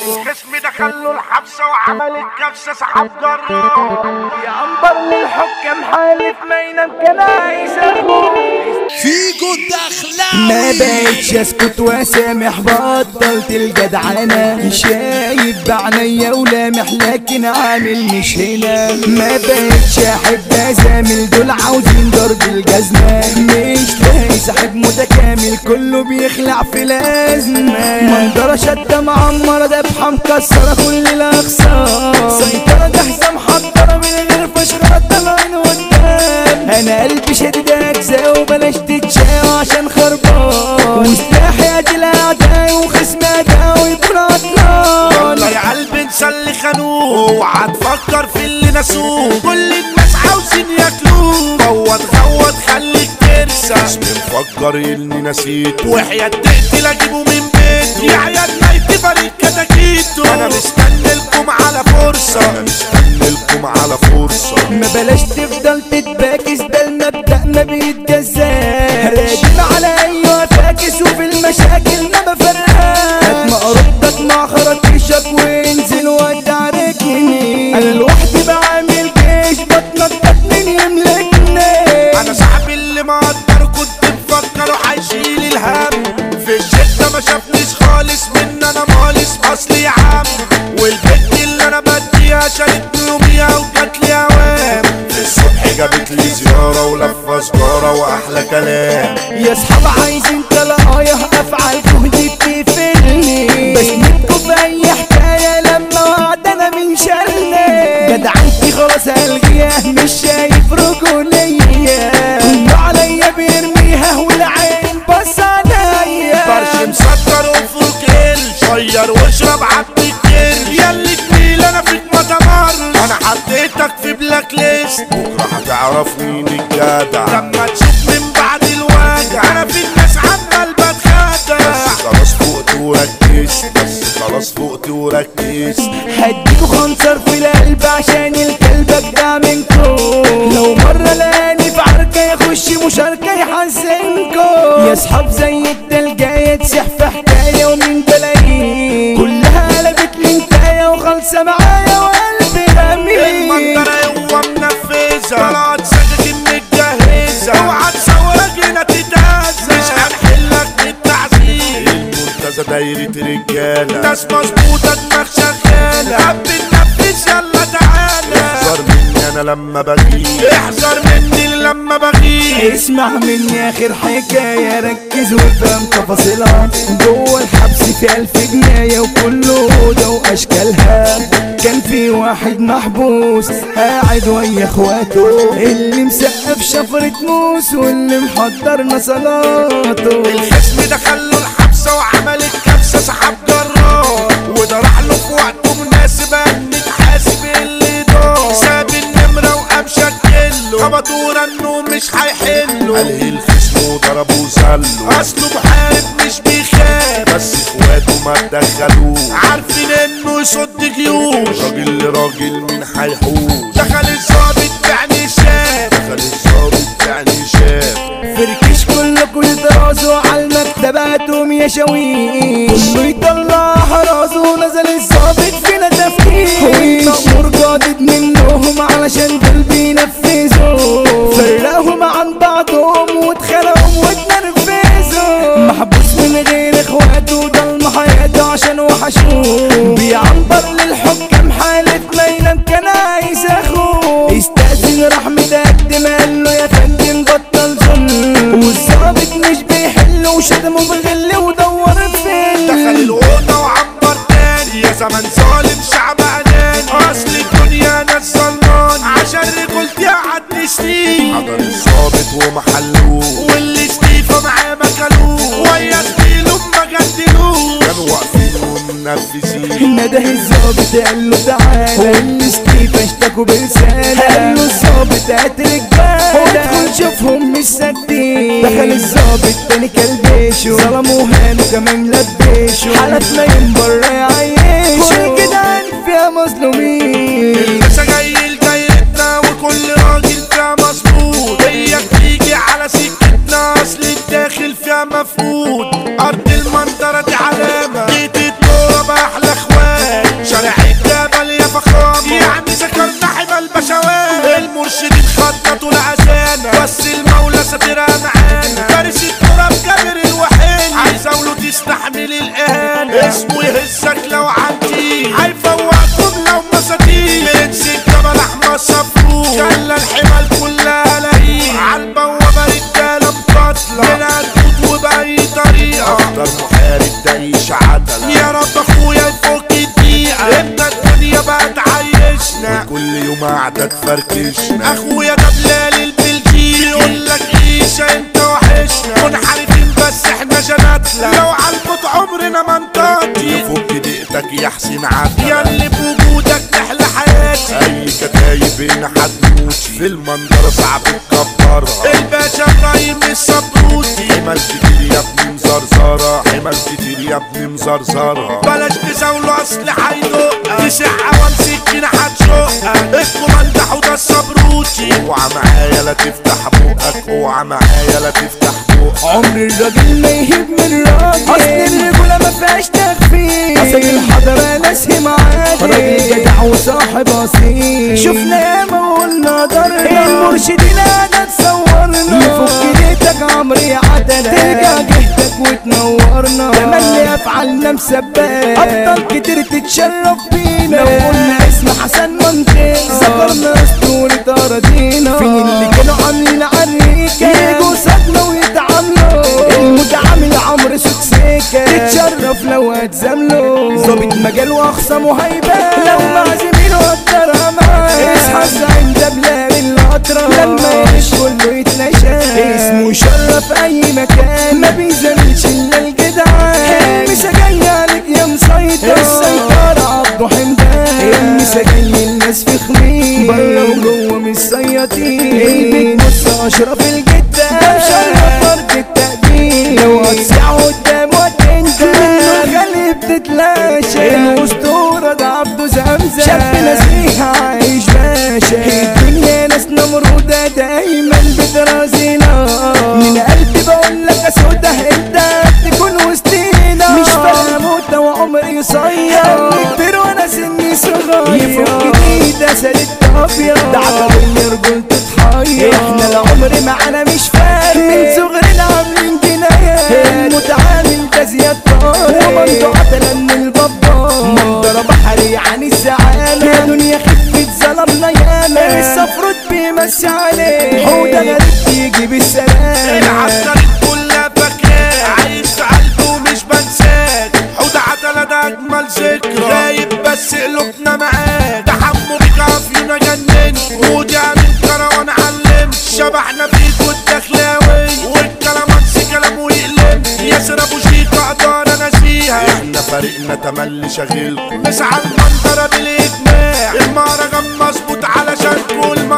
الخصم دخله الحبسة وعمل الكبسة سحب جرار يا عنبر للحكام حالف ما ينام كان عايز اخوه فيجو الدخلاوي ما بقتش اسكت واسامح بطلت الجدعنة شايف بعينيا ولامح لكن عامل مش هنا ما بقتش احب ازامل دول عاوزين ضرب الجزمة مش لاقي صاحب متكامل كله بيخلع في لازمة منظرة شدة معمرة دبحة مكسرة كل الاقسام سيطرة جاهزة محضرة من غير فشخرة طالعين قدام انا قلبي شديد اجزاء وبلاش تتشاو عشان خربان وسلاحي ادي الاعداء وخصم اداء ويكون عطلان والله يا قلبي نسلي خانوه اوعى تفكر في اللي نسوه كل الناس عاوزين ياكلوه غوط غوط خليك ترسى مش مفكر اني نسيته وحياة تقتل اجيبه من بيته يا عيال نايتي فريق كتاكيته انا مستني لكم على فرصة انا مستني لكم على فرصة ما بلاش تفضل تتباكس ده المبدأ ما بيتجزاش راجل على ايوه فاكس وفي المشاكل ما بفرقاش هات مقرضتك مع خراطيشك وانزل ودع رجلي انا لوحدي بعمل جيش بتنطط من يملكني انا صاحبي اللي ما قدر كنت مفكره هيشيل الهم في الشدة ما شافنيش خالص من انا مالس اصلي يا عم والبنت اللي انا بديها شالتني يوميها وجات لي اوام في الصبح جابت لي زيارة ولفة سجارة واحلى كلام يا اصحاب عايزين تلاقايا افعال جهدي بتقفلني بسندكوا في اي حكايه لما وعد انا من شرني جدعنتي خلاص الغيها مش شايف رجوليه كله عليا بيرميها والعين بص عليا فرش مسكر وفوق ال شير واشرب عبد الكل ياللي تميل انا فيك ما تمر انا حطيتك في بلاك ليست بكره هتعرف مين الجدع لما تشوف من بعد الوجع انا في الناس عمال بتخدع بس خلاص فوقت وركزت بس خلاص فوقت وركزت هديكوا خنصر في القلب عشان الكلب ابدع منكم لو مرة لقاني في عركة يخش مشاركة يحزنكم يا اصحاب زي التلجاية تسيح في حكاية ومن بلاقيه كلها قلبت لنكاية وخالصة معايا وقلبي رمي المنظرة هو منفذة طلعت سكاكين متجهزة اوعى تسوق هنا تتهزة مش هنحلك بالتعذيب المنتزه دايرة رجالة ناس مظبوطة دماغ شغالة حب ننفذ يلا تعالى احذر مني انا لما بغيب احذر مني لما بغيب اسمع مني اخر حكاية ركز وافهم تفاصيلها جوه الحبس في الف جناية وكله اوضة واشكالها كان في واحد محبوس قاعد ويا اخواته اللي مسقف شفرة موس واللي محضرنا صلاته الخصم دخله الحبسة وعمل الكبسة سحب جرار وده راح له في وقته مناسب ان تحاسب اللي دار ساب النمرة وقام شكله خبطوا رنه مش هيحله قال الخصم وضربه وسله اصله محارب مش بيخاف بس اخواته ما تدخلوه عارفين انه يصد جيوش راجل لراجل مين هيحوش دخل الظابط يعني شاف دخل الظابط يعني شاف فركش كلكوا يترازوا على المكتبات وميا شاويش كله يطلع حراسه نزل الظابط فينا تفكير والمأمور جادد منهم علشان دول بينفذوا فرقهم عن بعضهم واتخانقوا واتنرفزوا محبوس من غير اخواته ضل حياته عشان وحشوه بيعنبر للحكام حالف ما ينام كان عايز اخوه استاذن راح متقدم قال له يا فندم بطل ظلم والظابط مش بيحل وشتمه بغل ودور دخل فين الأوضة وعبر تاني يا زمن ظالم شعب أناني أصل الدنيا ناس ظلمان عشان رجولتي قعدت سنين حضر الظابط ومحلوه واللي استيفا معاه مكلوه ويا زميله ما جدلوه كانوا واقفين ومنفذين نده الظابط قال له تعالى واللي ستيف اشتكوا برسالة قال له الظابط هات رجالة وادخل شوفهم مش ساكتين دخل الظابط تاني كلبشه ظلموا هانوا كمان لبشه حلف ما ينبر يعيشه والجدعان فيها مظلومين الباشا جاي لدايرتنا وكل راجل فيها مظبوط هي بتيجي على سكتنا اصل الداخل فيها مفقود ارض المنظرة دي علامة جيت الدورة باحلى اخوان عامل الاهانة اسمه يهزك لو عندي هيفوقكم لو مساكين برنس الجبل احمد صفروت خلى الحمال كلها لهيب عالبوابة رجالة مقاتلة من الجود وبأي طريقة اكتر محارب تعيش عدلة يا رب اخويا يفك الدقيقة امتى الدنيا بقى تعيشنا كل يوم قاعدة تفركشنا اخويا ده بلال البلجيكي يقول لك عيشة انت وحشنا منحرفين بس احنا جناتنا لو عالموت عمرنا ما نطاطي فك دقتك يا حسين عدل يا اللي بوجودك تحلى حياتي اي كتايب هنا هتموتي في المنظرة صعب تكبرها الباشا ابراهيم الصبروتي حمل كتير يا ابني مزرزرة حمل كتير يا ابني مزرزرة بلاش تزاولوا اصل هيدق تسع سكينة هتشقك الكوماندا حوضة الصبروتي اوعى معايا لا تفتح بقك اوعى معايا لا تفتح بقك عمر الراجل ما يهب من راجل اصل الرجولة ما فيهاش تخفيف اصل الحضرة ناس معادي راجل جدع وصاحب اصيل شفنا ياما وقلنا ضرنا المرشدين قاعدة تصورنا يفك ديتك عمري عدلة ترجع جهتك وتنورنا تملي افعالنا مسبات ابطال كتير تتشرف بينا لو قلنا اسم حسن منطقة ذكرنا اسطورة اراضينا فين اللي كانوا عاملين عريكة يجوا سابنا ويتعاملوا المتعامل عمرو سكسيكة تتشرف لو هتزامله ظابط مجال واخصامه هيبان لو مع زميله قدرها معاه اصحى الزعيم ده بلاد القطرة لما يعيش كله يتلاشى اسمه شرف اي مكان ما بيزاملش الا الجدعان المسا جاي عليك يا مسيطر السيطرة عبده حمدان المسا جاي الناس في خميس بره وجوه مش سياطين البيت بص اشرف الجدة ده مشرف ارض التقدير لو هتصيع قدام وتنت منه الغالي بتتلاشى الاسطورة ده عبده زمزم شاب نزيه عايش باشا الدنيا ناس نمرودة دايما بترازينا من قلبي بقول لك اسودة انت تكون وسطينا مش فاهم موت وعمري قصير كبير وانا سني صغير يفك ايده سالت ابيض ده عقبال رجل تتحير احنا العمر معانا مش فارق من صغرنا عاملين جنايات المتعامل ده زياد طارق ومنطقة قتلة من البابا منظرة بحري يعني الزعامة يا دنيا خفت ظلمنا ياما الصفرود بيمسي عليه حودة غريب بيجي بالسلام العسكري كلها فاكراك عايش في قلبه مش بنساك حوض عتلة ده اجمل ذكرى غايب بس قلوبنا معاك ده حمو بيك عافينا جنن ودي عن الكروان علم شبحنا فيك والدخلاوي والكلامانسي كلامه يقلم ياسر ابو شيك اقدر انا فيها احنا فريقنا تملي شاغلكم نسعى المنظرة بالاجماع المهرجان مظبوط علشان كل